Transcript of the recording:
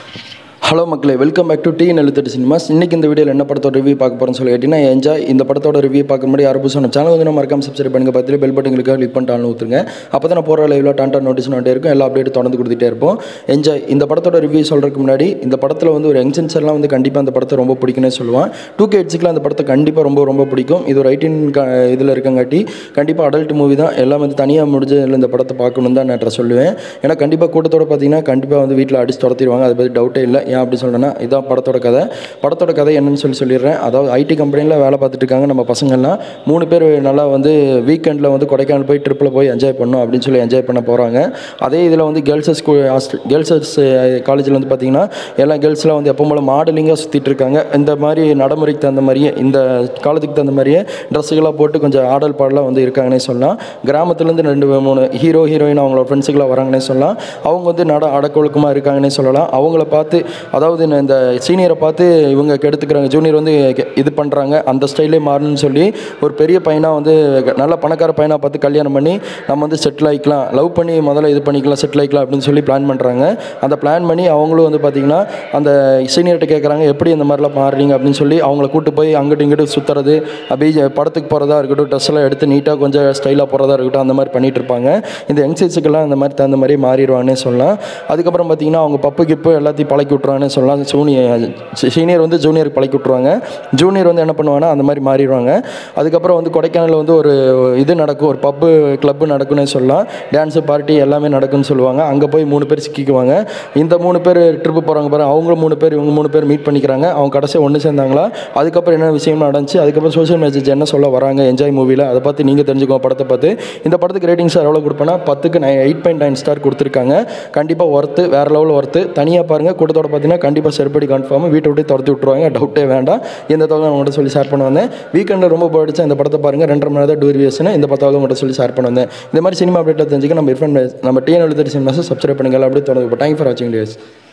hello மக்களே welcome back to the எழுத்தட்டு cinemas இன்னைக்கு இந்த வீடியோவில் என்ன படத்தோட ரிவ்யூ பார்க்க போகிறோம்னு சொல்லி கேட்டிங்கன்னா என்ஜாய் இந்த படத்தோட ரிவ்யூ பார்க்க முன்னாடி யாரும் புதுசான சேனல் வந்து நம்ம மறக்காம சப்ஸ்கிரைப் பண்ணுங்க பார்த்துட்டு பெல் பட்டனுக்கு கிளிக் பண்ணிட்டு ஊற்றுங்க அப்போ தான் நான் போகிற லைவில் டான்டா நோட்டீஸ் வந்துட்டே இருக்கும் எல்லா அப்டேட் தொடர்ந்து கொடுத்துட்டே இருப்போம் என்ஜாய் இந்த படத்தோட ரிவ்யூ சொல்கிறதுக்கு முன்னாடி இந்த படத்தில் வந்து ஒரு யங்ஸ்டன்ஸ் எல்லாம் வந்து கண்டிப்பாக அந்த படத்தை ரொம்ப பிடிக்கும்னு சொல்லுவான் டூ கே எட்ஸுக்குலாம் அந்த படத்தை கண்டிப்பாக ரொம்ப ரொம்ப பிடிக்கும் இது ஒரு ஐட்டின் இதில் இருக்கங்காட்டி கண்டிப்பாக அடல்ட் மூவி தான் எல்லாம் வந்து தனியாக முடிஞ்ச இந்த படத்தை பார்க்கணும் தான் நான் சொல்லுவேன் ஏன்னா கண்டிப்பாக கூட்டத்தோட பார்த்தீங்கன்னா கண்டிப்பாக வந்து வீட்டில் அடிச்சு துரத்திடுவாங்க அதை பற்றி டவுட்டே இல்லை ஏன் அப்படி சொல்கிறேன்னா இதான் படத்தோட கதை படத்தோட கதை என்னன்னு சொல்லி சொல்லிடுறேன் அதாவது ஐடி கம்பெனியில் வேலை பார்த்துட்டு இருக்காங்க நம்ம பசங்கள்லாம் மூணு பேர் நல்லா வந்து வீக்கெண்டில் வந்து கொடைக்கானல் போய் ட்ரிப்பில் போய் என்ஜாய் பண்ணணும் அப்படின்னு சொல்லி என்ஜாய் பண்ண போகிறாங்க அதே இதில் வந்து கேர்ள்ஸஸ் ஸ்கூல் ஹாஸ்டல் கேர்ள்ஸஸ் காலேஜில் வந்து பார்த்திங்கன்னா எல்லா கேர்ள்ஸ்லாம் வந்து எப்போ போல மாடலிங்காக சுற்றிட்டு இருக்காங்க இந்த மாதிரி நடைமுறைக்கு தகுந்த மாதிரியே இந்த காலத்துக்கு தகுந்த மாதிரியே ட்ரெஸ்ஸுகளாக போட்டு கொஞ்சம் ஆடல் பாடலாம் வந்து இருக்காங்கன்னே சொல்லலாம் கிராமத்துலேருந்து ரெண்டு மூணு ஹீரோ ஹீரோயின் அவங்களோட ஃப்ரெண்ட்ஸுக்கெல்லாம் வராங்கன்னே சொல்லலாம் அவங்க வந்து நட அடக்கொழுக்கமாக இருக்காங்கன்னே சொல்லலாம் அவங்கள பார்த்து அதாவது இந்த- இந்த சீனியரை பார்த்து இவங்க கெடுத்துக்கிறாங்க ஜூனியர் வந்து கெ- இது பண்ணுறாங்க அந்த ஸ்டைலே மாறணும்னு சொல்லி ஒரு பெரிய பையனாக வந்து நல்ல பணக்கார பையனாக பார்த்து கல்யாணம் பண்ணி நம்ம வந்து செட்டில் ஆகிக்கலாம் லவ் பண்ணி முதல்ல இது பண்ணிக்கலாம் செட்டில் ஆகிக்கலாம் அப்படின்னு சொல்லி பிளான் பண்ணுறாங்க அந்த பிளான் பண்ணி அவங்களும் வந்து பார்த்திங்கன்னா அந்த சீனியர்கிட்ட கேட்குறாங்க எப்படி இந்த மாதிரிலாம் மாறுறீங்க அப்படின்னு சொல்லி அவங்கள கூட்டு போய் அங்கிட்டு இங்கிட்டு சுற்றுறது அப்படியே படத்துக்கு போகிறதா இருக்கட்டும் ட்ரெஸ் எல்லாம் எடுத்து நீட்டாக கொஞ்சம் ஸ்டைலாக போகிறதா இருக்கட்டும் அந்த மாதிரி பண்ணிட்டு இருப்பாங்க இந்த யங்ஸ்டர்ஸுக்கெல்லாம் அந்த மாதிரி தகுந்த மாதிரி மாறிடுவாங்கன்னே சொல்லலாம் அதுக்கப்புறம் பார்த்தீங்கன்னா அவங்க பப்பு கிப்பு எல்லாத்தையும் பழக்கி விட்ருவாங்கன்னு சொல்லலாம் ஜூனியர் சீனியர் வந்து ஜூனியருக்கு பழக்கி விட்ருவாங்க ஜூனியர் வந்து என்ன பண்ணுவாங்கன்னா அந்த மாதிரி மாறிடுவாங்க அதுக்கப்புறம் வந்து கொடைக்கானலில் வந்து ஒரு இது நடக்கும் ஒரு பப்பு கிளப்பு நடக்கும்னே சொல்லலாம் டான்ஸு பார்ட்டி எல்லாமே நடக்கும்னு சொல்லுவாங்க அங்கே போய் மூணு பேர் சிக்கிக்குவாங்க இந்த மூணு பேர் ட்ரிப்பு போகிறாங்க பாரு அவங்களும் மூணு பேர் இவங்க மூணு பேர் மீட் பண்ணிக்கிறாங்க அவங்க கடைசியாக ஒன்று சேர்ந்தாங்களா அதுக்கப்புறம் என்ன விஷயம் நடந்துச்சு அதுக்கப்புறம் சோஷியல் மெசேஜ் என்ன சொல்ல வராங்க என்ஜாய் மூவியில் அதை பார்த்து நீங்கள் தெரிஞ்சுக்கோங்க படத்தை பார்த்து இந்த படத்துக்கு ரேட்டிங் சார் எவ்வளோ கொடுப்பேன்னா பத்துக்கு நை எயிட் பாயிண்ட் நைன் ஸ்டார் கொடுத்துருக்காங்க கண்டிப்பாக ஒர்த்து வேறு லெவலில் ஒர்த்து தனியாக பாருங்கள் கூட்டத்தோட பார்த்தீங்கன்னா கண்டிப்பாக செருப்படி கன்ஃபார்ம் வீட்டை விட்டு துரத்தி விட்ருவாங்க டவுட்டே வேண்டாம் இந்த தகவல் உங்கள்கிட்ட சொல்லி ஷேர் பண்ண வந்தேன் வீக்கெண்டில் ரொம்ப பிடிச்ச இந்த படத்தை பாருங்கள் ரெண்டரை மணி நேரம் டூரிவேஷன் இந்த பத்தாவது உங்கள்கிட்ட சொல்லி ஷேர் பண்ண வந்தேன் இந்த மாதிரி சினிமா அப்டேட்டில் தெரிஞ்சுக்க நம்ம இரஃபன் நம்ம டிஎன் எழுதி சினிமாஸை சப்ஸ்கிரைப் பண்ணுங்கள் அப்படியே தொடர்ந்து தேங்க் ஃபார் வாட்சிங் டேஸ்